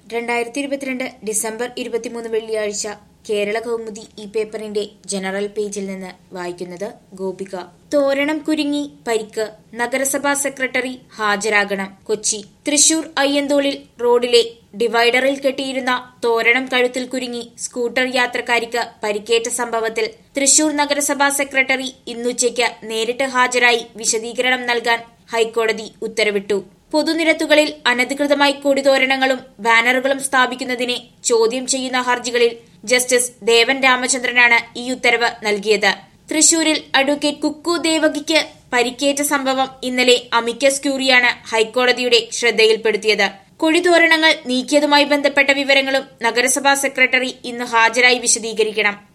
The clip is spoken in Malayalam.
രണ്ടായിരത്തി ഇരുപത്തിരണ്ട് ഡിസംബർ ഇരുപത്തിമൂന്ന് വെള്ളിയാഴ്ച കേരള കൗമുദി ഈ പേപ്പറിന്റെ ജനറൽ പേജിൽ നിന്ന് വായിക്കുന്നത് ഗോപിക തോരണം കുരുങ്ങി പരിക്ക് നഗരസഭാ സെക്രട്ടറി ഹാജരാകണം കൊച്ചി തൃശൂർ അയ്യന്തോളിൽ റോഡിലെ ഡിവൈഡറിൽ കെട്ടിയിരുന്ന തോരണം കഴുത്തിൽ കുരുങ്ങി സ്കൂട്ടർ യാത്രക്കാരിക്ക് പരിക്കേറ്റ സംഭവത്തിൽ തൃശൂർ നഗരസഭാ സെക്രട്ടറി ഇന്നുച്ചയ്ക്ക് നേരിട്ട് ഹാജരായി വിശദീകരണം നൽകാൻ ഹൈക്കോടതി ഉത്തരവിട്ടു പൊതുനിരത്തുകളിൽ അനധികൃതമായി കൊടിതോരണങ്ങളും ബാനറുകളും സ്ഥാപിക്കുന്നതിനെ ചോദ്യം ചെയ്യുന്ന ഹർജികളിൽ ജസ്റ്റിസ് ദേവൻ രാമചന്ദ്രനാണ് ഈ ഉത്തരവ് നൽകിയത് തൃശൂരിൽ അഡ്വക്കേറ്റ് കുക്കു ദേവകിക്ക് പരിക്കേറ്റ സംഭവം ഇന്നലെ അമിക്കസ് ക്യൂറിയാണ് ഹൈക്കോടതിയുടെ ശ്രദ്ധയിൽപ്പെടുത്തിയത് കൊടിതോരണങ്ങൾ നീക്കിയതുമായി ബന്ധപ്പെട്ട വിവരങ്ങളും നഗരസഭാ സെക്രട്ടറി ഇന്ന് ഹാജരായി വിശദീകരിക്കണം